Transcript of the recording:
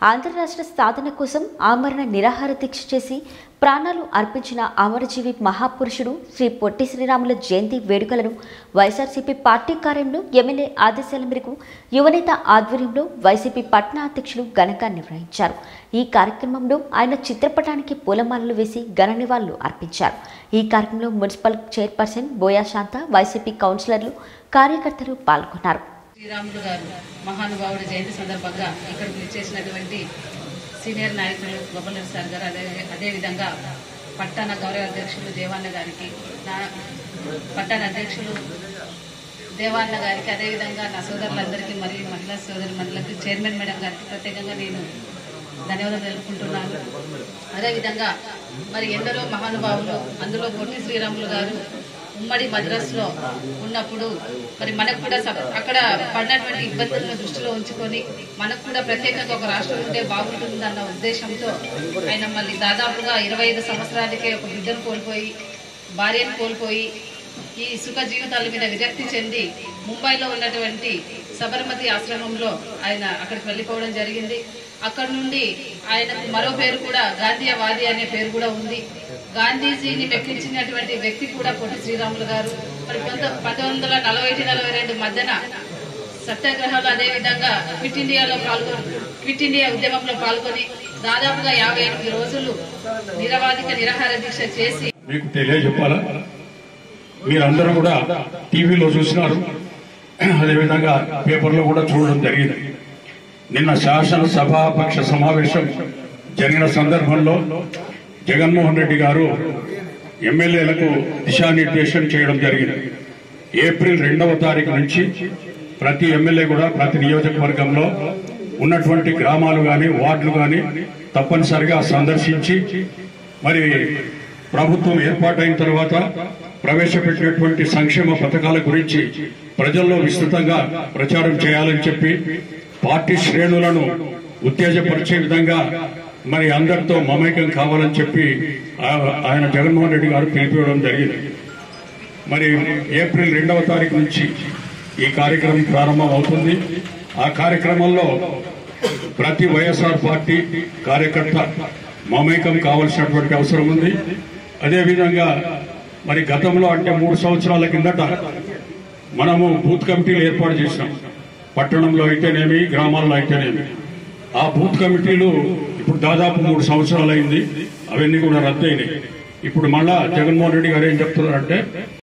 ఆంధ్ర రాష్ట్ర సాధన కోసం ఆమరణ నిరాహార దీక్ష చేసి ప్రాణాలు అర్పించిన అమరజీవి మహాపురుషుడు శ్రీ పొట్టి శ్రీరాముల జయంతి వేడుకలను వైఎస్ఆర్సీపీ పార్టీ కార్యంలో ఎమ్మెల్యే ఆదేశాల మేరకు యువనేత ఆధ్వర్యంలో వైసీపీ పట్న అధ్యక్షులు ఘనంగా నిర్వహించారు ఈ కార్యక్రమంలో ఆయన చిత్రపటానికి పూలమాలలు వేసి ఘన నివాళులు అర్పించారు ఈ కార్యక్రమంలో మున్సిపల్ చైర్పర్సన్ బోయా శాంత వైసీపీ కౌన్సిలర్లు కార్యకర్తలు పాల్గొన్నారు శ్రీరాములు గారు మహానుభావుడి జయంతి సందర్భంగా ఇక్కడికి విచ్చేసినటువంటి సీనియర్ నాయకులు గవర్నర్ సార్ గారు అదే అదేవిధంగా పట్టణ గౌరవ అధ్యక్షులు దేవాన్న గారికి నా పట్టణ అధ్యక్షులు దేవాన్న గారికి అదేవిధంగా నా సోదరులందరికీ మరియు మహిళా సోదరి మండలికి చైర్మన్ మేడం గారికి ప్రత్యేకంగా నేను ధన్యవాదాలు తెలుపుకుంటున్నాను అదేవిధంగా మరి ఎందరో మహానుభావులు అందులో పొట్టి శ్రీరాములు గారు ఉమ్మడి మద్రాసులో ఉన్నప్పుడు మరి మనకు కూడా సప- అక్కడ పడినటువంటి ఇబ్బందులను దృష్టిలో ఉంచుకొని మనకు కూడా ప్రత్యేకంగా ఒక రాష్ట్రం ఉంటే బాగుంటుందన్న ఉద్దేశంతో ఆయన మళ్ళీ దాదాపుగా ఇరవై ఐదు సంవత్సరాలకే ఒక బిడ్డను కోల్పోయి భార్యను కోల్పోయి ఈ సుఖ జీవితాల మీద విరక్తి చెంది ముంబైలో ఉన్నటువంటి సబర్మతి ఆశ్రమంలో ఆయన అక్కడికి వెళ్ళిపోవడం జరిగింది అక్కడ నుండి ఆయనకు మరో పేరు కూడా గాంధీయవాది అనే పేరు కూడా ఉంది గాంధీజీని మెప్పించినటువంటి వ్యక్తి కూడా పొట్టి శ్రీరాములు గారు మరి కొంత పంతొమ్మిది వందల నలభై ఒకటి నలభై రెండు మధ్యన సత్యాగ్రహాలు అదే విధంగా క్విట్ ఇండియాలో పాల్గొని క్విట్ ఇండియా ఉద్యమంలో పాల్గొని దాదాపుగా యాభై ఎనిమిది రోజులు నిరవాధిక నిరాహార దీక్ష చేసి మీకు తెలియజెప్పాలా మీరందరూ కూడా టీవీలో చూసినారు అదేవిధంగా పేపర్లో కూడా చూడడం జరిగింది నిన్న శాసనసభాపక్ష సమావేశం జరిగిన సందర్భంలో జగన్మోహన్ రెడ్డి గారు ఎమ్మెల్యేలకు దిశానిర్దేశం చేయడం జరిగింది ఏప్రిల్ రెండవ తారీఖు నుంచి ప్రతి ఎమ్మెల్యే కూడా ప్రతి నియోజకవర్గంలో ఉన్నటువంటి గ్రామాలు గాని వార్డులు గాని తప్పనిసరిగా సందర్శించి మరి ప్రభుత్వం ఏర్పాటైన తర్వాత ప్రవేశపెట్టినటువంటి సంక్షేమ పథకాల గురించి ప్రజల్లో విస్తృతంగా ప్రచారం చేయాలని చెప్పి పార్టీ శ్రేణులను ఉత్తేజపరిచే విధంగా మరి అందరితో మమేకం కావాలని చెప్పి ఆ- ఆయన జగన్మోహన్ రెడ్డి గారు పిలిపివ్వడం జరిగింది మరి ఏప్రిల్ రెండవ తారీఖు నుంచి ఈ కార్యక్రమం ప్రారంభం అవుతుంది ఆ కార్యక్రమంలో ప్రతి వైఎస్ఆర్ పార్టీ కార్యకర్త మమేకం కావాల్సినటువంటి అవసరం ఉంది అదేవిధంగా మరి గతంలో అంటే మూడు సంవత్సరాల కిందట మనము బూత్ కమిటీలు ఏర్పాటు చేసినాం పట్టణంలో అయితేనేమి గ్రామాల్లో అయితేనేమి ఆ బూత్ కమిటీలు ఇప్పుడు దాదాపు మూడు సంవత్సరాలు అయింది అవన్నీ కూడా రద్దయినాయి ఇప్పుడు మళ్ళా జగన్మోహన్ రెడ్డి గారు ఏం చెప్తున్నారంటే